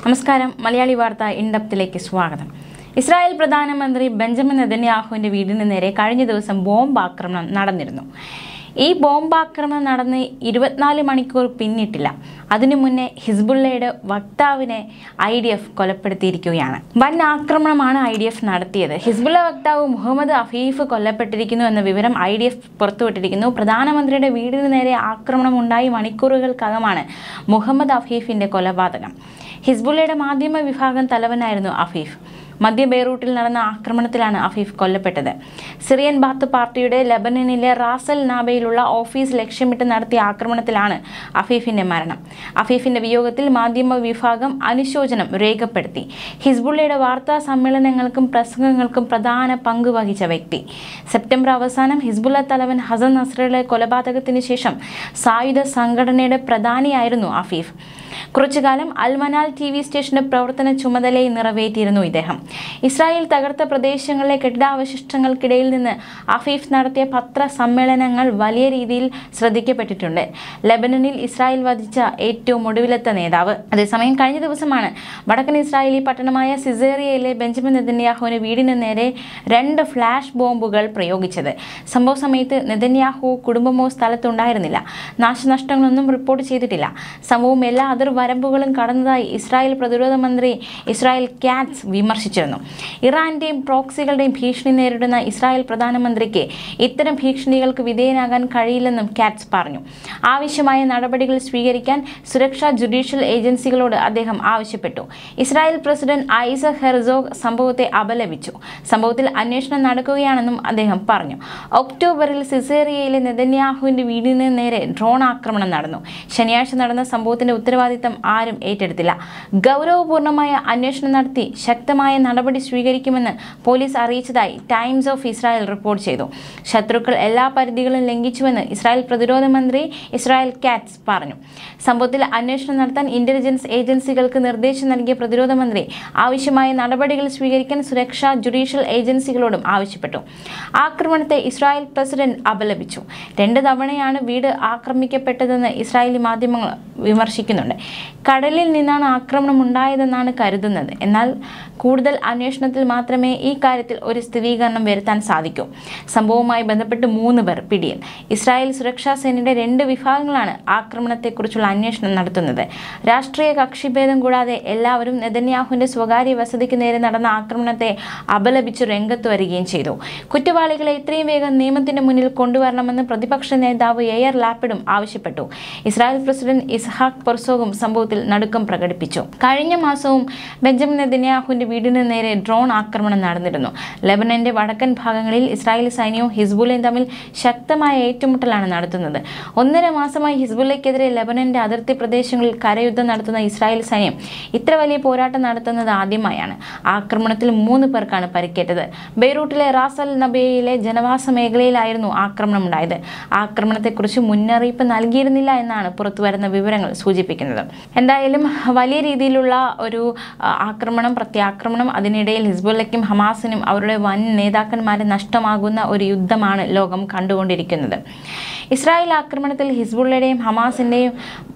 നമസ്കാരം മലയാളി വാർത്ത ഇൻഡപ്തിലേക്ക് സ്വാഗതം ഇസ്രായേൽ പ്രധാനമന്ത്രി ബെഞ്ചമിൻ നെതന്യാഹുവിന്റെ വീടിന് നേരെ കഴിഞ്ഞ ദിവസം ബോംബ് ആക്രമണം നടന്നിരുന്നു ഈ ബോംബാക്രമണം നടന്ന് ഇരുപത്തിനാല് മണിക്കൂർ പിന്നിട്ടില്ല അതിനു മുന്നേ ഹിസ്ബുള്ളയുടെ വക്താവിനെ ഐ ഡി എഫ് കൊലപ്പെടുത്തിയിരിക്കുകയാണ് വൻ ആക്രമണമാണ് ഐ ഡി എഫ് നടത്തിയത് ഹിസ്ബുള്ള വക്താവ് മുഹമ്മദ് അഫീഫ് കൊല്ലപ്പെട്ടിരിക്കുന്നു എന്ന വിവരം ഐ ഡി എഫ് പുറത്തുവിട്ടിരിക്കുന്നു പ്രധാനമന്ത്രിയുടെ വീടിന് നേരെ ആക്രമണം ഉണ്ടായി മണിക്കൂറുകൾക്കകമാണ് മുഹമ്മദ് അഫീഫിന്റെ കൊലപാതകം ഹിസ്ബുള്ളയുടെ മാധ്യമ വിഭാഗം തലവനായിരുന്നു അഫീഫ് മധ്യ ബെയ്റൂട്ടിൽ നടന്ന ആക്രമണത്തിലാണ് അഫീഫ് കൊല്ലപ്പെട്ടത് സിറിയൻ ബാത്ത് പാർട്ടിയുടെ ലബനനിലെ റാസൽ നാബയിലുള്ള ഓഫീസ് ലക്ഷ്യമിട്ട് നടത്തിയ ആക്രമണത്തിലാണ് അഫീഫിന്റെ മരണം അഫീഫിന്റെ വിയോഗത്തിൽ മാധ്യമ വിഭാഗം അനുശോചനം രേഖപ്പെടുത്തി ഹിസ്ബുള്ളയുടെ വാർത്താ സമ്മേളനങ്ങൾക്കും പ്രസംഗങ്ങൾക്കും പ്രധാന പങ്ക് വഹിച്ച വ്യക്തി സെപ്റ്റംബർ അവസാനം ഹിസ്ബുള്ള തലവൻ ഹസൻ നസ്രയുടെ കൊലപാതകത്തിന് ശേഷം സായുധ സംഘടനയുടെ പ്രധാനിയായിരുന്നു അഫീഫ് കുറച്ചുകാലം അൽമനാൽ ടി വി സ്റ്റേഷന്റെ പ്രവർത്തന ചുമതലയും നിറവേറ്റിയിരുന്നു ഇദ്ദേഹം ഇസ്രായേൽ തകർത്ത പ്രദേശങ്ങളിലെ കെട്ടിടാവശിഷ്ടങ്ങൾക്കിടയിൽ നിന്ന് അഫീഫ് നടത്തിയ പത്ര സമ്മേളനങ്ങൾ വലിയ രീതിയിൽ ശ്രദ്ധിക്കപ്പെട്ടിട്ടുണ്ട് ലെബനനിൽ ഇസ്രായേൽ വധിച്ച ഏറ്റവും ഒടുവിലത്തെ നേതാവ് അതേസമയം കഴിഞ്ഞ ദിവസമാണ് വടക്കൻ ഇസ്രായേലി പട്ടണമായ സിസേറിയയിലെ ബെഞ്ചമിൻ നെതന്യാഹുവിന് വീടിന് നേരെ രണ്ട് ഫ്ലാഷ് ബോംബുകൾ പ്രയോഗിച്ചത് സംഭവ സമയത്ത് നെതന്യാഹു കുടുംബമോ സ്ഥലത്തുണ്ടായിരുന്നില്ല നാശനഷ്ടങ്ങളൊന്നും റിപ്പോർട്ട് ചെയ്തിട്ടില്ല സംഭവം എല്ലാ അതിർ വരമ്പുകളും കടന്നതായി ഇസ്രായേൽ പ്രതിരോധ മന്ത്രി ഇസ്രായേൽ കാറ്റ്സ് വിമർശിച്ചിരുന്നു ഇറാന്റെയും പ്രോക്സികളുടെയും ഭീഷണി നേരിടുന്ന ഇസ്രായേൽ പ്രധാനമന്ത്രിക്ക് ഇത്തരം ഭീഷണികൾക്ക് വിധേയനാകാൻ കഴിയില്ലെന്നും കാറ്റ്സ് പറഞ്ഞു ആവശ്യമായ നടപടികൾ സ്വീകരിക്കാൻ സുരക്ഷാ ജുഡീഷ്യൽ ഏജൻസികളോട് അദ്ദേഹം ആവശ്യപ്പെട്ടു ഇസ്രായേൽ പ്രസിഡന്റ് ഐസക് ഹെർസോഗ് സംഭവത്തെ അപലപിച്ചു സംഭവത്തിൽ അന്വേഷണം നടക്കുകയാണെന്നും അദ്ദേഹം പറഞ്ഞു ഒക്ടോബറിൽ സിസേറിയയിലെ നെതന്യാഹുവിന്റെ വീടിന് നേരെ ഡ്രോൺ ആക്രമണം നടന്നു ശനിയാഴ്ച നടന്ന സംഭവത്തിന്റെ ഉത്തരവാദിത്തം ആരും ഏറ്റെടുത്തില്ല ഗൗരവപൂർണമായ അന്വേഷണം നടത്തി ശക്തമായ നടപടി സ്വീകരിക്കുമെന്ന് പോലീസ് അറിയിച്ചതായി ടൈംസ് ഓഫ് ഇസ്രായേൽ റിപ്പോർട്ട് ചെയ്തു ശത്രുക്കൾ എല്ലാ പരിധികളും ലംഘിച്ചുവെന്ന് ഇസ്രായേൽ പ്രതിരോധ മന്ത്രി ഇസ്രായേൽ കാറ്റ്സ് പറഞ്ഞു സംഭവത്തിൽ അന്വേഷണം നടത്താൻ ഇന്റലിജൻസ് ഏജൻസികൾക്ക് നിർദ്ദേശം നൽകിയ പ്രതിരോധ മന്ത്രി ആവശ്യമായ നടപടികൾ സ്വീകരിക്കാൻ സുരക്ഷാ ജുഡീഷ്യൽ ഏജൻസികളോടും ആവശ്യപ്പെട്ടു ആക്രമണത്തെ ഇസ്രായേൽ പ്രസിഡന്റ് അപലപിച്ചു രണ്ട് തവണയാണ് വീട് ആക്രമിക്കപ്പെട്ടതെന്ന് ഇസ്രായേലി മാധ്യമങ്ങൾ വിമർശിക്കുന്നുണ്ട് കടലിൽ നിന്നാണ് ആക്രമണം ഉണ്ടായതെന്നാണ് കരുതുന്നത് എന്നാൽ കൂടുതൽ അന്വേഷണത്തിൽ മാത്രമേ ഈ കാര്യത്തിൽ ഒരു സ്ഥിരീകരണം വരുത്താൻ സാധിക്കൂ സംഭവവുമായി ബന്ധപ്പെട്ട് മൂന്ന് പേർ പിടിയിൽ ഇസ്രായേൽ സുരക്ഷാ സേനയുടെ രണ്ട് വിഭാഗങ്ങളാണ് ആക്രമണത്തെക്കുറിച്ചുള്ള അന്വേഷണം നടത്തുന്നത് രാഷ്ട്രീയ കക്ഷിഭേദം കൂടാതെ എല്ലാവരും നെതന്യാഹുവിന്റെ സ്വകാര്യ വസതിക്ക് നേരെ നടന്ന ആക്രമണത്തെ അപലപിച്ച് രംഗത്ത് വരികയും ചെയ്തു കുറ്റവാളികളെ എത്രയും വേഗം നിയമത്തിന്റെ മുന്നിൽ കൊണ്ടുവരണമെന്ന് പ്രതിപക്ഷ നേതാവ് എയർ ലാപ്പിഡും ആവശ്യപ്പെട്ടു ഇസ്രായേൽ പ്രസിഡന്റ് ഇസ്ഹാഖ് പൊർസോഗും സംഭവത്തിൽ നടുക്കം പ്രകടിപ്പിച്ചു കഴിഞ്ഞ മാസവും ബെഞ്ചമിൻ നെതന്യാഹുവിന്റെ വീടിന് നേരെ ഡ്രോൺ ആക്രമണം നടന്നിരുന്നു ലെബനന്റെ വടക്കൻ ഭാഗങ്ങളിൽ ഇസ്രായേൽ സൈന്യവും ഹിസ്ബുള്ളയും തമ്മിൽ ശക്തമായ ഏറ്റുമുട്ടലാണ് നടത്തുന്നത് ഒന്നര മാസമായി ഹിസ്ബുള്ളയ്ക്കെതിരെ ലെബനന്റെ അതിർത്തി പ്രദേശങ്ങളിൽ കരയുദ്ധം നടത്തുന്ന ഇസ്രായേൽ സൈന്യം ഇത്ര വലിയ പോരാട്ടം നടത്തുന്നത് ആദ്യമായാണ് ആക്രമണത്തിൽ മൂന്ന് പേർക്കാണ് പരിക്കേറ്റത് ബെയ്റൂട്ടിലെ റാസൽ നബേയിലെ ജനവാസ മേഖലയിലായിരുന്നു ആക്രമണം ഉണ്ടായത് ആക്രമണത്തെക്കുറിച്ച് മുന്നറിയിപ്പ് നൽകിയിരുന്നില്ല എന്നാണ് പുറത്തുവരുന്ന വിവരങ്ങൾ സൂചിപ്പിക്കുന്നത് എന്തായാലും വലിയ രീതിയിലുള്ള ഒരു ആ, ആക്രമണം പ്രത്യാക്രമണം അതിനിടയിൽ ഹിസ്ബുള്ളയ്ക്കും ഹമാസിനും അവരുടെ വൻ നേതാക്കന്മാരെ നഷ്ടമാകുന്ന ഒരു യുദ്ധമാണ് ലോകം കണ്ടുകൊണ്ടിരിക്കുന്നത് ഇസ്രായേൽ ആക്രമണത്തിൽ ഹിസ്ബുള്ളയുടെയും ഹമാസിൻ്റെയും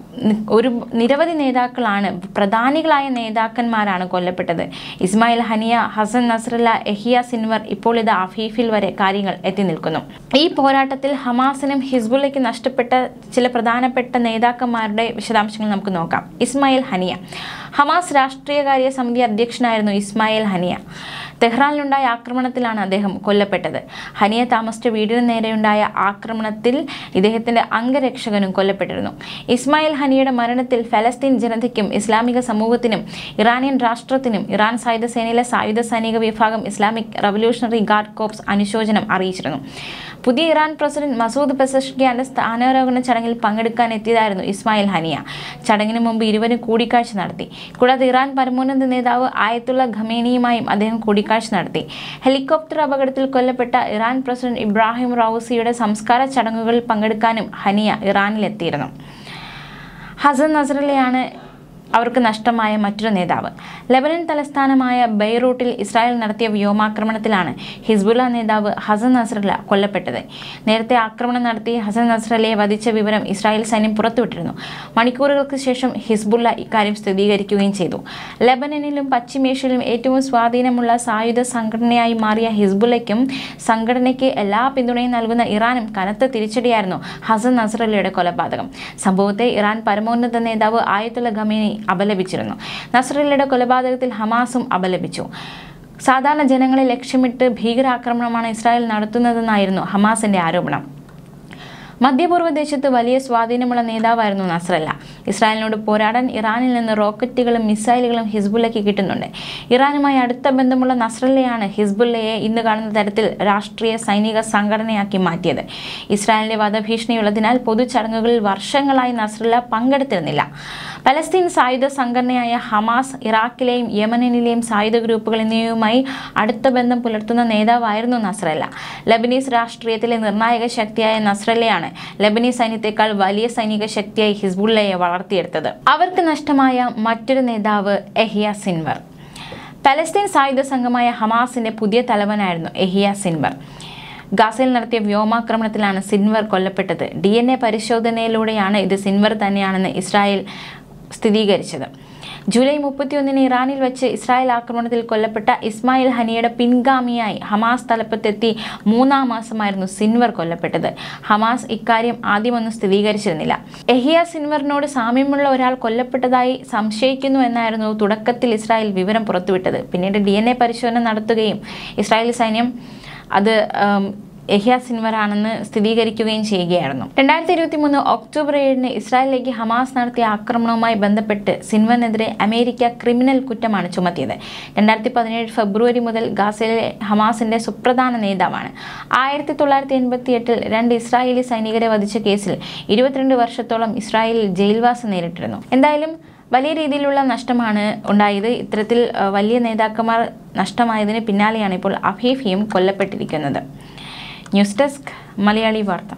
ഒരു നിരവധി നേതാക്കളാണ് പ്രധാനികളായ നേതാക്കന്മാരാണ് കൊല്ലപ്പെട്ടത് Ismail Haniyeh Hassan Nasrallah Yahya Sinwar ഇപ്പോൾ ഇത് അഫീഫിൽ വരെ കാര്യങ്ങൾ എത്തി നിൽക്കുന്നു ഈ പോരാട്ടത്തിൽ ഹമാസിനും ഹിസ്ബുള്ളയ്ക്കും നഷ്ടപ്പെട്ട ചില പ്രധാനപ്പെട്ട നേതാക്കന്മാരുടെ വിശദാംശങ്ങൾ നമുക്ക് നോക്കാം ഇസ്മായിൽ ഹനിയ ഹമാസ് രാഷ്ട്രീയകാര്യ സമിതി അധ്യക്ഷനായിരുന്നു ഇസ്മായിൽ ഹനിയ തെഹ്റാനിലുണ്ടായ ആക്രമണത്തിലാണ് അദ്ദേഹം കൊല്ലപ്പെട്ടത് ഹനിയ താമസിച്ച വീടിന് നേരെയുണ്ടായ ആക്രമണത്തിൽ ഇദ്ദേഹത്തിന്റെ അംഗരക്ഷകനും കൊല്ലപ്പെട്ടിരുന്നു ഇസ്മായിൽ ഹനിയുടെ മരണത്തിൽ ഫലസ്തീൻ ജനതയ്ക്കും ഇസ്ലാമിക സമൂഹത്തിനും ഇറാനിയൻ രാഷ്ട്രത്തിനും ഇറാൻ സായുധ സേനയിലെ സായുധ സൈനിക വിഭാഗം ഇസ്ലാമിക് റവല്യൂഷണറി ഗാർഡ് കോപ്സ് അനുശോചനം അറിയിച്ചിരുന്നു പുതിയ ഇറാൻ പ്രസിഡന്റ് മസൂദ് പെസഷ്കിയാന്റെ സ്ഥാനാരോഹണ ചടങ്ങിൽ പങ്കെടുക്കാൻ എത്തിയതായിരുന്നു ഇസ്മായിൽ ഹനിയ ചടങ്ങിന് മുമ്പ് ഇരുവരും കൂടിക്കാഴ്ച നടത്തി കൂടാതെ ഇറാൻ പരമോന്നത നേതാവ് ആയത്തുള്ള ഖമേനിയുമായും അദ്ദേഹം കൂടിക്കാഴ്ച നടത്തി ഹെലികോപ്റ്റർ അപകടത്തിൽ കൊല്ലപ്പെട്ട ഇറാൻ പ്രസിഡന്റ് ഇബ്രാഹിം റൌസിയുടെ സംസ്കാര ചടങ്ങുകളിൽ പങ്കെടുക്കാനും ഹനിയ ഇറാനിലെത്തിയിരുന്നു ഹസൻ നസറലയാണ് അവർക്ക് നഷ്ടമായ മറ്റൊരു നേതാവ് ലെബനൻ തലസ്ഥാനമായ ബെയ്റൂട്ടിൽ ഇസ്രായേൽ നടത്തിയ വ്യോമാക്രമണത്തിലാണ് ഹിസ്ബുള്ള നേതാവ് ഹസൻ നസ്രല്ല കൊല്ലപ്പെട്ടത് നേരത്തെ ആക്രമണം നടത്തി ഹസൻ നസ്രല്ലയെ വധിച്ച വിവരം ഇസ്രായേൽ സൈന്യം പുറത്തുവിട്ടിരുന്നു മണിക്കൂറുകൾക്ക് ശേഷം ഹിസ്ബുള്ള ഇക്കാര്യം സ്ഥിരീകരിക്കുകയും ചെയ്തു ലെബനനിലും പശ്ചിമേഷ്യയിലും ഏറ്റവും സ്വാധീനമുള്ള സായുധ സംഘടനയായി മാറിയ ഹിസ്ബുള്ളയ്ക്കും സംഘടനയ്ക്ക് എല്ലാ പിന്തുണയും നൽകുന്ന ഇറാനും കനത്ത തിരിച്ചടിയായിരുന്നു ഹസൻ നസ്രല്ലയുടെ കൊലപാതകം സംഭവത്തെ ഇറാൻ പരമോന്നത നേതാവ് ആയത്തുള്ള ഖമേനി അപലപിച്ചിരുന്നു നസ്രല്ലയുടെ കൊലപാതകത്തിൽ ഹമാസും അപലപിച്ചു സാധാരണ ജനങ്ങളെ ലക്ഷ്യമിട്ട് ഭീകരാക്രമണമാണ് ഇസ്രായേൽ നടത്തുന്നതെന്നായിരുന്നു ഹമാസിന്റെ ആരോപണം മധ്യപൂർവ്വ ദേശത്ത് വലിയ സ്വാധീനമുള്ള നേതാവായിരുന്നു നസ്രല്ല ഇസ്രായേലിനോട് പോരാടാൻ ഇറാനിൽ നിന്ന് റോക്കറ്റുകളും മിസൈലുകളും ഹിസ്ബുള്ളയ്ക്ക് കിട്ടുന്നുണ്ട് ഇറാനുമായി അടുത്ത ബന്ധമുള്ള നസ്രല്ലയാണ് ഹിസ്ബുള്ളയെ ഇന്ന് കാണുന്ന തരത്തിൽ രാഷ്ട്രീയ സൈനിക സംഘടനയാക്കി മാറ്റിയത് ഇസ്രായേലിന്റെ വധഭീഷണിയുള്ളതിനാൽ പൊതുചടങ്ങുകളിൽ വർഷങ്ങളായി നസ്രല്ല പങ്കെടുത്തിരുന്നില്ല പലസ്തീൻ സായുധ സംഘടനയായ ഹമാസ് ഇറാഖിലെയും യമനിലെയും സായുധ ഗ്രൂപ്പുകൾ എന്നിവയുമായി അടുത്ത ബന്ധം പുലർത്തുന്ന നേതാവായിരുന്നു നസ്രല്ല ലബനീസ് രാഷ്ട്രീയത്തിലെ നിർണായക ശക്തിയായ നസ്രല്ലയാണ് ലബനീസ് സൈന്യത്തെക്കാൾ വലിയ സൈനിക ശക്തിയായി ഹിസ്ബുള്ളയെ വളർത്തിയെടുത്തത് അവർക്ക് നഷ്ടമായ മറ്റൊരു നേതാവ് എഹിയ സിൻവർ പലസ്തീൻ സായുധ സംഘമായ ഹമാസിന്റെ പുതിയ തലവനായിരുന്നു എഹിയ സിൻവർ ഗാസയിൽ നടത്തിയ വ്യോമാക്രമണത്തിലാണ് സിൻവർ കൊല്ലപ്പെട്ടത് ഡി എൻ എ പരിശോധനയിലൂടെയാണ് ഇത് സിൻവർ തന്നെയാണെന്ന് ഇസ്രായേൽ സ്ഥിരീകരിച്ചത് ജൂലൈ മുപ്പത്തിയൊന്നിന് ഇറാനിൽ വെച്ച് ഇസ്രായേൽ ആക്രമണത്തിൽ കൊല്ലപ്പെട്ട ഇസ്മായിൽ ഹനിയുടെ പിൻഗാമിയായി ഹമാസ് തലപ്പത്തെത്തി മൂന്നാം മാസമായിരുന്നു സിൻവർ കൊല്ലപ്പെട്ടത് ഹമാസ് ഇക്കാര്യം ആദ്യമൊന്നും സ്ഥിരീകരിച്ചിരുന്നില്ല എഹിയ സിൻവറിനോട് സാമ്യമുള്ള ഒരാൾ കൊല്ലപ്പെട്ടതായി സംശയിക്കുന്നു എന്നായിരുന്നു തുടക്കത്തിൽ ഇസ്രായേൽ വിവരം പുറത്തുവിട്ടത് പിന്നീട് ഡി പരിശോധന നടത്തുകയും ഇസ്രായേൽ സൈന്യം അത് ഉം, എഹിയ സിൻവറാണെന്ന് സ്ഥിരീകരിക്കുകയും ചെയ്യുകയായിരുന്നു രണ്ടായിരത്തി ഇരുപത്തി മൂന്ന് ഒക്ടോബർ ഏഴിന് ഇസ്രായേലിലേക്ക് ഹമാസ് നടത്തിയ ആക്രമണവുമായി ബന്ധപ്പെട്ട് സിൻവറിനെതിരെ അമേരിക്ക ക്രിമിനൽ കുറ്റമാണ് ചുമത്തിയത് രണ്ടായിരത്തി പതിനേഴ് ഫെബ്രുവരി മുതൽ ഗാസയിലെ ഹമാസിന്റെ സുപ്രധാന നേതാവാണ് ആയിരത്തി തൊള്ളായിരത്തി എൺപത്തി എട്ടിൽ രണ്ട് ഇസ്രായേലി സൈനികരെ വധിച്ച കേസിൽ ഇരുപത്തിരണ്ട് വർഷത്തോളം ഇസ്രായേലിൽ ജയിൽവാസം നേരിട്ടിരുന്നു എന്തായാലും വലിയ രീതിയിലുള്ള നഷ്ടമാണ് ഉണ്ടായത് ഇത്തരത്തിൽ അഹ്, വലിയ നേതാക്കന്മാർ നഷ്ടമായതിന് പിന്നാലെയാണ് ഇപ്പോൾ അഫീഫിയും കൊല്ലപ്പെട്ടിരിക്കുന്നത് ന്യൂസ് ഡെസ്ക് മലയാളി വാർത്ത